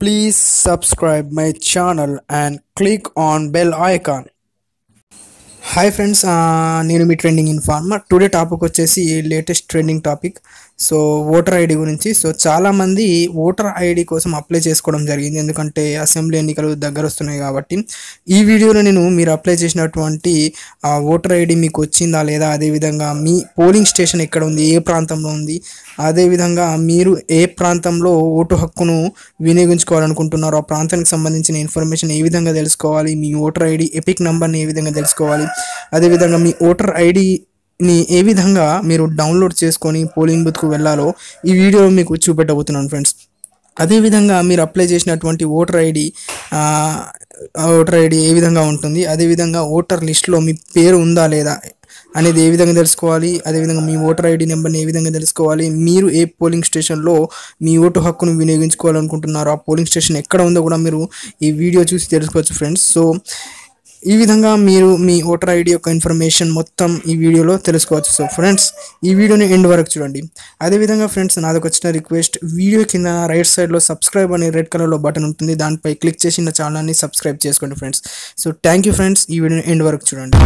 Please subscribe my channel and click on bell icon. Hi friends నేను మీ trending informer today topic వచ్చేసి latest trending topic so voter ID గురించి so చాలామంది voter ID కోసం apply చేసుకోవడం జరిగింది ఎందుకంటే అసెంబ్లీ ఎన్నికలు దగ్గర వస్తున్నాయి కాబట్టి ఈ వీడియోలో నేను మీరు అప్లై చేసినటువంటి ఓటర్ ఐడి మీకు వచ్చిందా లేదా అదేవిధంగా మీ పోలింగ్ స్టేషన్ ఎక్కడ ఉంది ఏ ప్రాంతంలో ఉంది అదేవిధంగా మీరు ఏ ప్రాంతంలో ఓటు హక్కును వినియోగించుకోవాలనుకుంటున్నారో ఆ ప్రాంతానికి సంబంధించిన ఇన్ఫర్మేషన్ ఏ విధంగా తెలుసుకోవాలి మీ ఓటర్ ఐడి ఎపిక్ నెంబర్ని ఏ విధంగా తెలుసుకోవాలి అదేవిధంగా మీ ఓటర్ ఐడిని ఏ విధంగా మీరు డౌన్లోడ్ చేసుకొని పోలింగ్ బూత్కు వెళ్ళాలో ఈ వీడియో మీకు చూపెట్టబోతున్నాను ఫ్రెండ్స్ అదేవిధంగా మీరు అప్లై చేసినటువంటి ఓటర్ ఐడి ఓటర్ ఐడి ఏ విధంగా ఉంటుంది అదేవిధంగా ఓటర్ లిస్ట్లో మీ పేరు ఉందా లేదా అనేది ఏ విధంగా తెలుసుకోవాలి అదేవిధంగా మీ ఓటర్ ఐడి నెంబర్ని ఏ విధంగా తెలుసుకోవాలి మీరు ఏ పోలింగ్ స్టేషన్లో మీ ఓటు హక్కును వినియోగించుకోవాలనుకుంటున్నారో ఆ పోలింగ్ స్టేషన్ ఎక్కడ ఉందో కూడా మీరు ఈ వీడియో చూసి తెలుసుకోవచ్చు ఫ్రెండ్స్ సో ఈ విధంగా మీరు మీ ఓటర్ ఐడి యొక్క ఇన్ఫర్మేషన్ మొత్తం ఈ వీడియోలో తెలుసుకోవచ్చు సో ఫ్రెండ్స్ ఈ వీడియోని ఎండ్ వరకు చూడండి అదేవిధంగా ఫ్రెండ్స్ నాదొక వచ్చిన రిక్వెస్ట్ వీడియో కింద రైట్ సైడ్లో సబ్స్క్రైబ్ అనే రెడ్ కలర్లో బటన్ ఉంటుంది దానిపై క్లిక్ చేసిన ఛానల్ని సబ్స్క్రైబ్ చేసుకోండి friends so thank you friends ఈ వీడియోని ఎండ్ వరకు చూడండి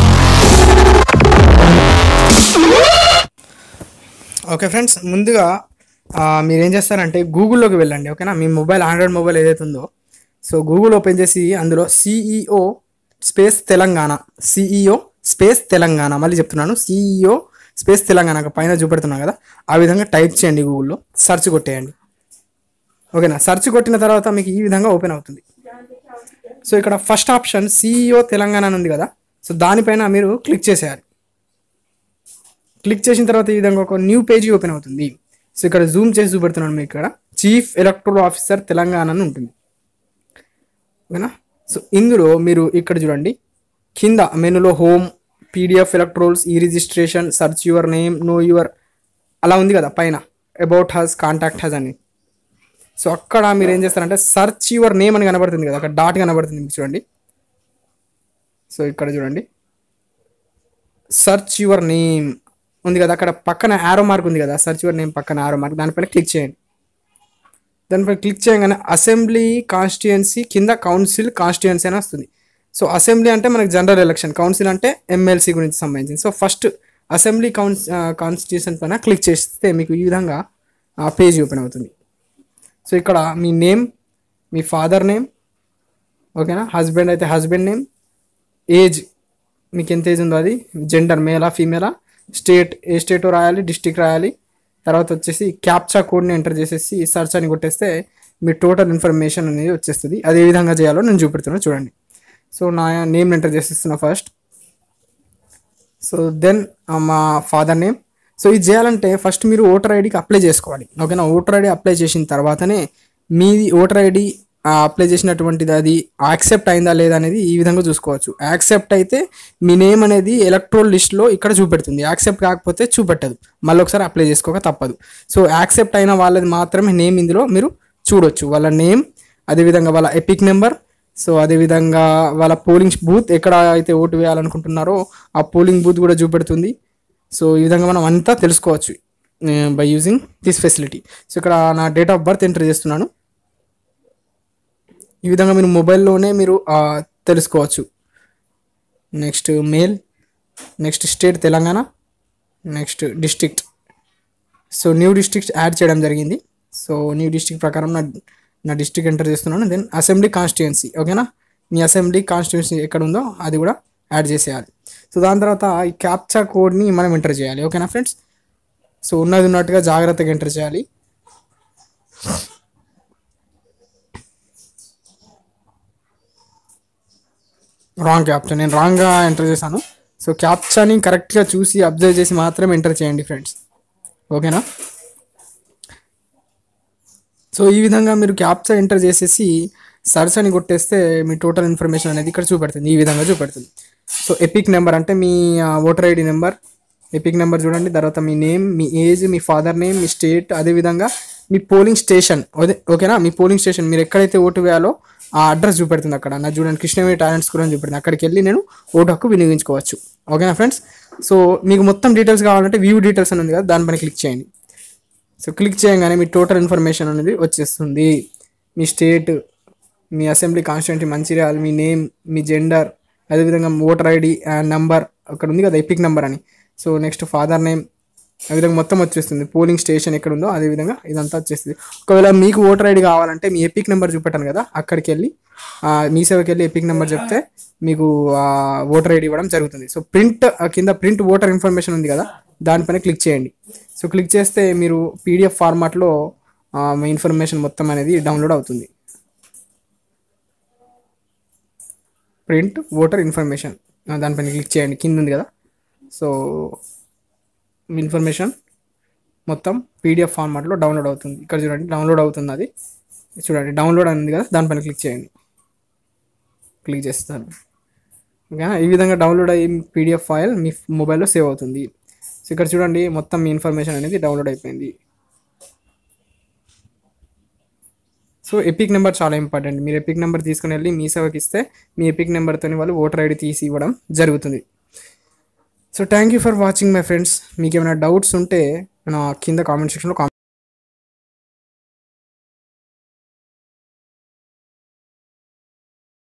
ఓకే ఫ్రెండ్స్ ముందుగా ఆ, మీరు ఏం చేస్తారంటే గూగుల్లోకి వెళ్ళండి ఓకేనా మీ మొబైల్ ఆండ్రాయిడ్ మొబైల్ ఏదైతే ఉందో సో గూగుల్ ఓపెన్ చేసి అందులో CEO space Telangana CEO space Telangana మళ్ళీ చెప్తున్నాను సిఈఓ స్పేస్ తెలంగాణ అక్కడ పైన చూపెడుతున్నా కదా ఆ విధంగా టైప్ చేయండి గూగుల్లో సెర్చ్ కొట్టేయండి ఓకేనా సెర్చ్ కొట్టిన తర్వాత మీకు ఈ విధంగా ఓపెన్ అవుతుంది సో ఇక్కడ ఫస్ట్ ఆప్షన్ సిఈఓ తెలంగాణ అని ఉంది కదా సో దానిపైన మీరు క్లిక్ చేసేయాలి క్లిక్ చేసిన తర్వాత ఈ విధంగా ఒక న్యూ పేజీ ఓపెన్ అవుతుంది సో ఇక్కడ జూమ్ చేసి చూపెడుతున్నాను మీకు ఇక్కడ చీఫ్ ఎలక్ట్రల్ ఆఫీసర్ తెలంగాణ అని ఉంటుంది ఓకేనా సో ఇందులో మీరు ఇక్కడ చూడండి కింద మెనూలో home PDF electoral rolls e registration search your name know your అలా ఉంది కదా పైన అబౌట్ హజ్ కాంటాక్ట్ హజ్ అని సో అక్కడ మీరు ఏం చేస్తారంటే సర్చ్ యువర్ నేమ్ అని కనబడుతుంది కదా అక్కడ డాట్ కనబడుతుంది మీకు చూడండి సో ఇక్కడ చూడండి సర్చ్ యువర్ నేమ్ ఉంది కదా అక్కడ పక్కన యారో మార్క్ ఉంది కదా సర్చ్ యువర్ నేమ్ పక్కన యారో మార్క్ దానిపైన క్లిక్ చేయండి దానిపై క్లిక్ చేయగానే అసెంబ్లీ కాన్స్టిట్యుయెన్సీ కింద కౌన్సిల్ కాన్స్టిట్యుయెన్సీ అని వస్తుంది సో అసెంబ్లీ అంటే మనకి జనరల్ ఎలక్షన్ కౌన్సిల్ అంటే ఎమ్మెల్సీ గురించి సంబంధించింది so first assembly council constitution పైన క్లిక్ చేస్తే మీకు ఈ విధంగా ఆ పేజ్ ఓపెన్ అవుతుంది సో ఇక్కడ మీ నేమ్ మీ ఫాదర్ నేమ్ ఓకేనా హస్బెండ్ అయితే హస్బెండ్ నేమ్ ఏజ్ మీకు ఎంత ఏజ్ ఉందో అది జెండర్ మేలా ఫీమేలా స్టేట్ ఏ స్టేట్ రాయాలి డిస్టిక్ రాయాలి తర్వాత వచ్చేసి క్యాప్చా కోడ్ని ఎంటర్ చేసేసి సర్చ్ అని కొట్టేస్తే మీ టోటల్ ఇన్ఫర్మేషన్ అనేది వచ్చేస్తుంది అది ఏ విధంగా చేయాలో నేను చూపెడుతున్నాను చూడండి సో నా నేమ్ ఎంటర్ చేసేస్తున్నా ఫస్ట్ సో దెన్ మా ఫాదర్ నేమ్ సో ఇది చేయాలంటే ఫస్ట్ మీరు ఓటర్ ఐడికి అప్లై చేసుకోవాలి ఓకేనా ఓటర్ ఐడి అప్లై చేసిన తర్వాతనే మీది ఓటర్ ఐడి అప్లై చేసినటువంటిది అది యాక్సెప్ట్ అయిందా లేదా అనేది ఈ విధంగా చూసుకోవచ్చు యాక్సెప్ట్ అయితే మీ నేమ్ అనేది ఎలక్ట్రోల్ లిస్ట్లో ఇక్కడ చూపెడుతుంది యాక్సెప్ట్ కాకపోతే చూపెట్టదు మళ్ళీ ఒకసారి అప్లై చేసుకోక తప్పదు సో యాక్సెప్ట్ అయిన వాళ్ళది మాత్రమే నేమ్ ఇందులో మీరు చూడొచ్చు వాళ్ళ నేమ్ అదేవిధంగా వాళ్ళ ఎపిక్ నెంబర్ సో అదేవిధంగా వాళ్ళ పోలింగ్ బూత్ ఎక్కడ అయితే ఓటు వేయాలనుకుంటున్నారో ఆ పోలింగ్ బూత్ కూడా చూపెడుతుంది సో ఈ విధంగా మనం అంతా తెలుసుకోవచ్చు by using this facility so ఇక్కడ నా డేట్ ఆఫ్ బర్త్ ఎంటర్ చేస్తున్నాను ఈ విధంగా మీరు మొబైల్లోనే మీరు ఆ, తెలుసుకోవచ్చు next male next state Telangana next district so new district add చేయడం జరిగింది సో న్యూ డిస్ట్రిక్ట్ ప్రకారం నా నా డిస్ట్రిక్ట్ ఎంటర్ చేస్తున్నాను దెన్ అసెంబ్లీ కాన్స్టిట్యుయెన్సీ ఓకేనా మీ అసెంబ్లీ కాన్స్టిట్యుయెన్సీ ఎక్కడ ఉందో అది కూడా యాడ్ చేసేయాలి సో దాని తర్వాత ఈ క్యాప్చా కోడ్ని మనం ఎంటర్ చేయాలి ఓకేనా ఫ్రెండ్స్ సో ఉన్నది ఉన్నట్టుగా జాగ్రత్తగా ఎంటర్ చేయాలి రాంగ్ క్యాప్చా నేను రాంగ్గా ఎంటర్ చేశాను సో క్యాప్చాని కరెక్ట్గా చూసి అబ్జర్వ్ చేసి మాత్రమే ఎంటర్ చేయండి ఫ్రెండ్స్ ఓకేనా సో ఈ విధంగా మీరు క్యాప్చా ఎంటర్ చేసేసి సర్చ్ అని కొట్టేస్తే మీ టోటల్ ఇన్ఫర్మేషన్ అనేది ఇక్కడ చూపెడుతుంది ఈ విధంగా చూపెడుతుంది సో ఎపిక్ నెంబర్ అంటే మీ voter ID number epic number చూడండి తర్వాత మీ నేమ్ మీ ఏజ్ మీ ఫాదర్ నేమ్ మీ స్టేట్ అదేవిధంగా మీ పోలింగ్ స్టేషన్ అదే ఓకేనా మీ పోలింగ్ స్టేషన్ మీరు ఎక్కడైతే ఓటు వేయాలో ఆ అడ్రస్ చూపెడుతుంది అక్కడ నా చూడండి కృష్ణవేణి టాలెంట్ స్కూల్ అని చూపెడుతుంది అక్కడికి వెళ్ళి నేను ఓటు హక్కు వినియోగించుకోవచ్చు ఓకేనా ఫ్రెండ్స్ సో మీకు మొత్తం డీటెయిల్స్ కావాలంటే వ్యూ డీటెయిల్స్ అని ఉంది కదా దానిపైన క్లిక్ చేయండి సో క్లిక్ చేయగానే మీ టోటల్ ఇన్ఫర్మేషన్ అనేది వచ్చేస్తుంది మీ స్టేట్ మీ అసెంబ్లీ కాన్స్టిట్యూంటీ మంచిర్యాల మీ నేమ్ మీ జెండర్ అదేవిధంగా ఓటర్ ఐడి నంబర్ అక్కడ ఉంది కదా ఎపిక్ నెంబర్ అని సో నెక్స్ట్ ఫాదర్ నేమ్ ఆ విధంగా మొత్తం వచ్చేస్తుంది పోలింగ్ స్టేషన్ ఎక్కడ ఉందో అదే విధంగా ఇదంతా వచ్చేస్తుంది ఒకవేళ మీకు ఓటర్ ఐడి కావాలంటే మీ ఎపిక్ నెంబర్ చూపెట్టాను కదా అక్కడికి వెళ్ళి ఆ, మీ సేవకి వెళ్ళి ఎపిక్ నెంబర్ చెప్తే మీకు ఓటర్ ఐడి ఇవ్వడం జరుగుతుంది సో ప్రింట్ కింద ప్రింట్ ఓటర్ ఇన్ఫర్మేషన్ ఉంది కదా దానిపైన క్లిక్ చేయండి సో క్లిక్ చేస్తే మీరు పీడిఎఫ్ ఫార్మాట్లో మీ ఇన్ఫర్మేషన్ మొత్తం అనేది డౌన్లోడ్ అవుతుంది ప్రింట్ ఓటర్ ఇన్ఫర్మేషన్ దానిపైన క్లిక్ చేయండి కింద ఉంది కదా సో మీ ఇన్ఫర్మేషన్ మొత్తం పీడిఎఫ్ ఫార్మాట్లో డౌన్లోడ్ అవుతుంది ఇక్కడ చూడండి డౌన్లోడ్ అవుతుంది అది చూడండి డౌన్లోడ్ అని ఉంది కదా దానిపైన క్లిక్ చేయండి క్లిక్ చేస్తాను ఓకేనా ఈ విధంగా డౌన్లోడ్ అయ్యి పీడిఎఫ్ ఫైల్ మీ మొబైల్లో సేవ్ అవుతుంది సో ఇక్కడ చూడండి మొత్తం మీ ఇన్ఫర్మేషన్ అనేది డౌన్లోడ్ అయిపోయింది సో ఎపిక్ నెంబర్ చాలా ఇంపార్టెంట్ మీరు ఎపిక్ నెంబర్ తీసుకుని వెళ్ళి మీ సేవకి ఇస్తే మీ ఎపిక్ నెంబర్తో వాళ్ళు ఓటర్ ఐడి తీసి ఇవ్వడం జరుగుతుంది so thank you for watching my friends మీకు ఏమైనా డౌట్స్ ఉంటే నా కింద కామెంట్ సెక్షన్లో కామెంట్